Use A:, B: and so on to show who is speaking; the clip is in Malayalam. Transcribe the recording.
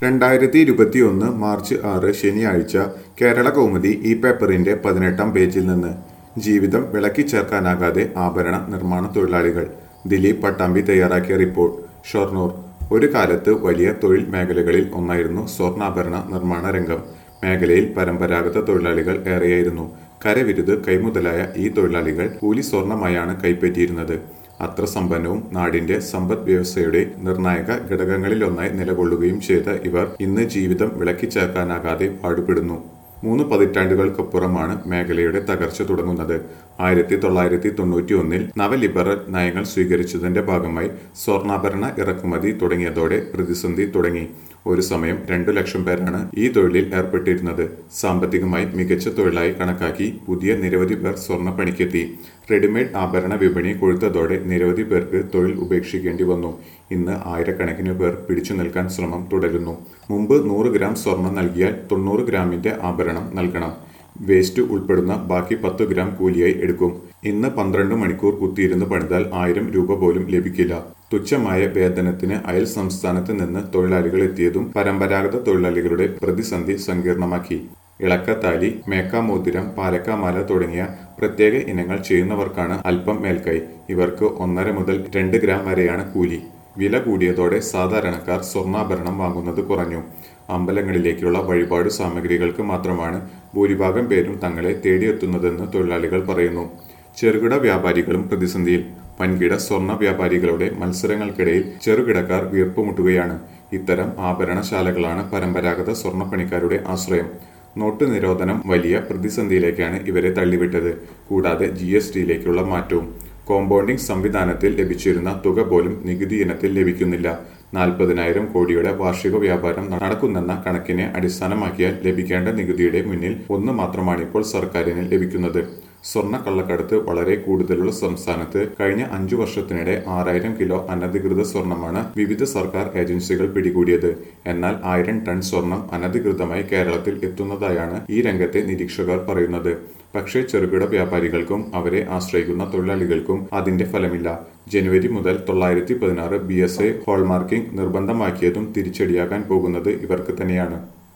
A: രണ്ടായിരത്തി ഇരുപത്തിയൊന്ന് മാർച്ച് ആറ് ശനിയാഴ്ച കേരള കൗമുദി ഈ പേപ്പറിന്റെ പതിനെട്ടാം പേജിൽ നിന്ന് ജീവിതം വിളക്കി ചേർക്കാനാകാതെ ആഭരണ നിർമ്മാണ തൊഴിലാളികൾ ദിലീപ് പട്ടാമ്പി തയ്യാറാക്കിയ റിപ്പോർട്ട് ഷൊർണൂർ ഒരു കാലത്ത് വലിയ തൊഴിൽ മേഖലകളിൽ ഒന്നായിരുന്നു സ്വർണ്ണാഭരണ നിർമ്മാണ രംഗം മേഖലയിൽ പരമ്പരാഗത തൊഴിലാളികൾ ഏറെയായിരുന്നു കരവിരുത് കൈമുതലായ ഈ തൊഴിലാളികൾ കൂലി സ്വർണമായാണ് കൈപ്പറ്റിയിരുന്നത് അത്ര സമ്പന്നവും നാടിന്റെ സമ്പദ് വ്യവസ്ഥയുടെ നിർണായക ഘടകങ്ങളിലൊന്നായി നിലകൊള്ളുകയും ചെയ്ത ഇവർ ഇന്ന് ജീവിതം വിളക്കിച്ചേർക്കാനാകാതെ പാടുപെടുന്നു മൂന്ന് പതിറ്റാണ്ടുകൾക്കപ്പുറമാണ് മേഖലയുടെ തകർച്ച തുടങ്ങുന്നത് ആയിരത്തി തൊള്ളായിരത്തി തൊണ്ണൂറ്റി ഒന്നിൽ നവലിബറൽ നയങ്ങൾ സ്വീകരിച്ചതിന്റെ ഭാഗമായി സ്വർണ്ണാഭരണ ഇറക്കുമതി തുടങ്ങിയതോടെ പ്രതിസന്ധി തുടങ്ങി ഒരു സമയം രണ്ടു ലക്ഷം പേരാണ് ഈ തൊഴിലിൽ ഏർപ്പെട്ടിരുന്നത് സാമ്പത്തികമായി മികച്ച തൊഴിലായി കണക്കാക്കി പുതിയ നിരവധി പേർ സ്വർണ്ണ പണിക്കെത്തി റെഡിമെയ്ഡ് ആഭരണ വിപണി കൊഴുത്തതോടെ നിരവധി പേർക്ക് തൊഴിൽ ഉപേക്ഷിക്കേണ്ടി വന്നു ഇന്ന് ആയിരക്കണക്കിന് പേർ പിടിച്ചു നിൽക്കാൻ ശ്രമം തുടരുന്നു മുമ്പ് നൂറ് ഗ്രാം സ്വർണം നൽകിയാൽ തൊണ്ണൂറ് ഗ്രാമിന്റെ ആഭരണം നൽകണം വേസ്റ്റ് ഉൾപ്പെടുന്ന ബാക്കി പത്ത് ഗ്രാം കൂലിയായി എടുക്കും ഇന്ന് പന്ത്രണ്ട് മണിക്കൂർ കുത്തിയിരുന്ന് പണിതാൽ ആയിരം രൂപ പോലും ലഭിക്കില്ല തുച്ഛമായ വേതനത്തിന് അയൽ സംസ്ഥാനത്ത് നിന്ന് തൊഴിലാളികൾ എത്തിയതും പരമ്പരാഗത തൊഴിലാളികളുടെ പ്രതിസന്ധി സങ്കീർണമാക്കി ഇളക്കത്താലി മേക്കാമോതിരം പാലക്കാമാല തുടങ്ങിയ പ്രത്യേക ഇനങ്ങൾ ചെയ്യുന്നവർക്കാണ് അല്പം മേൽക്കൈ ഇവർക്ക് ഒന്നര മുതൽ രണ്ട് ഗ്രാം വരെയാണ് കൂലി വില കൂടിയതോടെ സാധാരണക്കാർ സ്വർണ്ണാഭരണം വാങ്ങുന്നത് കുറഞ്ഞു അമ്പലങ്ങളിലേക്കുള്ള വഴിപാട് സാമഗ്രികൾക്ക് മാത്രമാണ് ഭൂരിഭാഗം പേരും തങ്ങളെ തേടിയെത്തുന്നതെന്ന് തൊഴിലാളികൾ പറയുന്നു ചെറുകിട വ്യാപാരികളും പ്രതിസന്ധിയിൽ വൻകിട സ്വർണ്ണ വ്യാപാരികളുടെ മത്സരങ്ങൾക്കിടയിൽ ചെറുകിടക്കാർ വീർപ്പുമുട്ടുകയാണ് ഇത്തരം ആഭരണശാലകളാണ് പരമ്പരാഗത സ്വർണ്ണപ്പണിക്കാരുടെ ആശ്രയം നോട്ട് നിരോധനം വലിയ പ്രതിസന്ധിയിലേക്കാണ് ഇവരെ തള്ളിവിട്ടത് കൂടാതെ ജി എസ് ടിയിലേക്കുള്ള മാറ്റവും കോമ്പൗണ്ടിംഗ് സംവിധാനത്തിൽ ലഭിച്ചിരുന്ന തുക പോലും നികുതി ഇനത്തിൽ ലഭിക്കുന്നില്ല നാൽപ്പതിനായിരം കോടിയുടെ വാർഷിക വ്യാപാരം നടക്കുന്നെന്ന കണക്കിനെ അടിസ്ഥാനമാക്കിയാൽ ലഭിക്കേണ്ട നികുതിയുടെ മുന്നിൽ ഒന്ന് മാത്രമാണിപ്പോൾ സർക്കാരിന് ലഭിക്കുന്നത് സ്വർണ്ണ കള്ളക്കടത്ത് വളരെ കൂടുതലുള്ള സംസ്ഥാനത്ത് കഴിഞ്ഞ അഞ്ചു വർഷത്തിനിടെ ആറായിരം കിലോ അനധികൃത സ്വർണമാണ് വിവിധ സർക്കാർ ഏജൻസികൾ പിടികൂടിയത് എന്നാൽ ആയിരം ടൺ സ്വർണം അനധികൃതമായി കേരളത്തിൽ എത്തുന്നതായാണ് ഈ രംഗത്തെ നിരീക്ഷകർ പറയുന്നത് പക്ഷേ ചെറുകിട വ്യാപാരികൾക്കും അവരെ ആശ്രയിക്കുന്ന തൊഴിലാളികൾക്കും അതിന്റെ ഫലമില്ല ജനുവരി മുതൽ തൊള്ളായിരത്തി പതിനാറ് ബി എസ് എ ഹോൾമാർക്കിംഗ് നിർബന്ധമാക്കിയതും തിരിച്ചടിയാകാൻ പോകുന്നത് ഇവർക്ക് തന്നെയാണ്